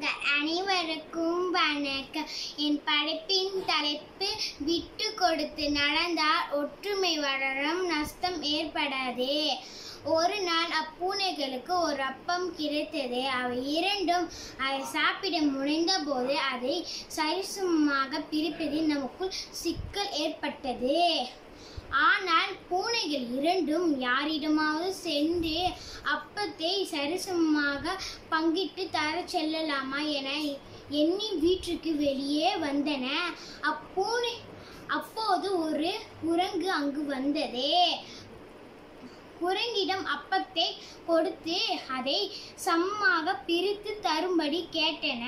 சொந்தங்கள் அனைவருக்கும் வணக்கம் என் படைப்பின் தலைப்பு விட்டு கொடுத்து நடந்தால் ஒற்றுமை வளரும் நஷ்டம் ஏற்படாது ஒரு நாள் அப்பூனைகளுக்கு ஒரு அப்பம் கிடைத்தது அவை இரண்டும் அதை சாப்பிட முனைந்தபோது அதை சரிசமமாக பிரிப்பதில் நமக்குள் சிக்கல் ஏற்பட்டது ஆனால் பூனைகள் இரண்டும் யாரிடமாவது சென்று அப்பத்தை சரிசமமாக பங்கிட்டு தரச் செல்லலாமா என எண்ணி வீட்டுக்கு வெளியே வந்தன அப்பூனை அப்போது ஒரு குரங்கு அங்கு வந்தது குரங்கிடம் அப்பத்தை கொடுத்து அதை சமமாக பிரித்து தரும்படி கேட்டன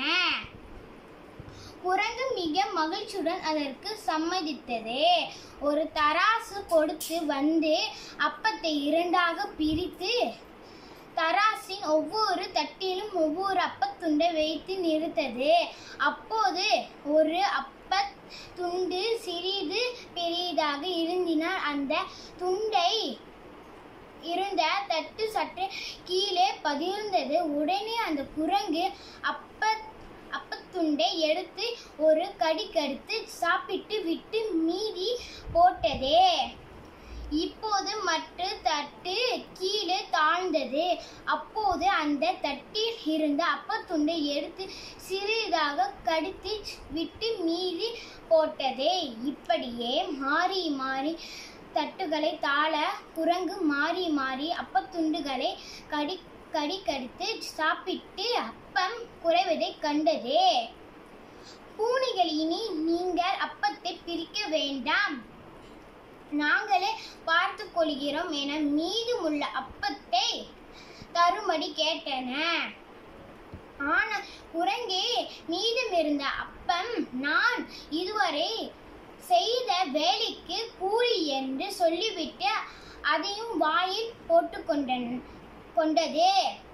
குரங்கு மிக மகிழ்ச்சியுடன் அதற்கு சம்மதித்தது ஒரு தராசு கொடுத்து வந்து அப்பத்தை இரண்டாக பிரித்து தராசின் ஒவ்வொரு தட்டிலும் ஒவ்வொரு அப்பத்துண்டை வைத்து நிறுத்தது அப்போது ஒரு அப்ப துண்டு சிறிது பெரியதாக இருந்தினால் அந்த துண்டை இருந்த தட்டு சற்று கீழே பதிர்ந்தது உடனே அந்த குரங்கு அப்ப அப்பத்துண்டை எடுத்து ஒரு கடி கடித்து சாப்பிட்டு விட்டு மீதி போட்டது இப்போது மற்ற தட்டு கீழே தாழ்ந்தது அப்போது அந்த தட்டில் இருந்த அப்பத்துண்டை எடுத்து சிறிதாக கடித்து விட்டு மீதி போட்டது இப்படியே மாறி மாறி தட்டுகளை தாழ குரங்கு மாறி மாறி அப்பத்துண்டுகளை கடி கடி கடித்து சாப்பிட்டு அப்பம் குறைவதை கண்டது பூனைகள் இனி நீங்கள் அப்பத்தை பிரிக்க வேண்டாம் நாங்களே பார்த்து கொள்கிறோம் என மீதமுள்ள அப்பத்தை தரும்படி கேட்டன ஆனா குரங்கே மீதமிருந்த அப்பம் நான் இதுவரை செய்த வேலைக்கு கூலி என்று சொல்லிவிட்டு அதையும் வாயில் போட்டுக்கொண்டன் கொண்டது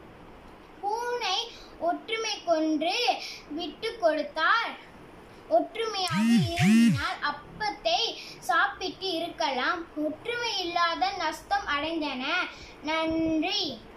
பூனை ஒற்றுமை கொன்று விட்டு கொடுத்தால் ஒற்றுமையாக இருந்தால் அப்பத்தை சாப்பிட்டு இருக்கலாம் ஒற்றுமை இல்லாத நஷ்டம் அடைந்தன நன்றி